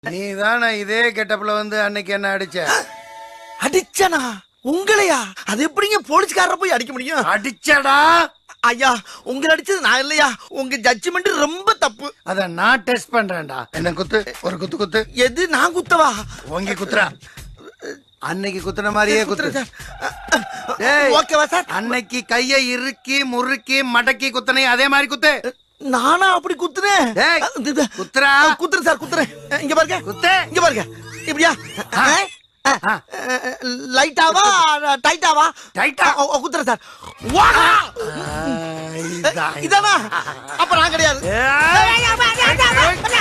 நீ தானே இதே கெட்டப்ல வந்து அன்னைக்கு என்ன அடிச்ச அடிச்சனா உங்களையா அது எப்படிங்க போலீஸ்காரரை போய் அடிக்க முடியும் அடிச்சடா ஐயா உங்களை அடிச்சது நான் இல்லையா உங்க ஜட்ஜ்மெண்ட் ரொம்ப தப்பு அத நான் டெஸ்ட் பண்றேன்டா என்ன குத்து ஒரு குத்து குத்து எது நான் குத்தவா ஓங்கி குத்துறா அன்னைக்கு குத்துன மாதிரியே குத்துற சார் டேய், ஓகேவா சார் அன்னைக்கு கைய இறுக்கி முறுக்கி மடக்கி குத்தனை அதே மாதிரி குத்து நானா அப்படி குத்துனேன் டேய், இது- இது- குத்துறா குத்துறேன் சார் குத்துறேன் இங்க பாருங்க குத்து இங்க பாருங்க இப்படியா ஆ. ஆ. லைட்டாவா டைட்டாவா டைட்டா. குத்துறேன் சார் வாடா! ஆ, இதான். இதானா அப்ப நான் கிடையாது ஏய்.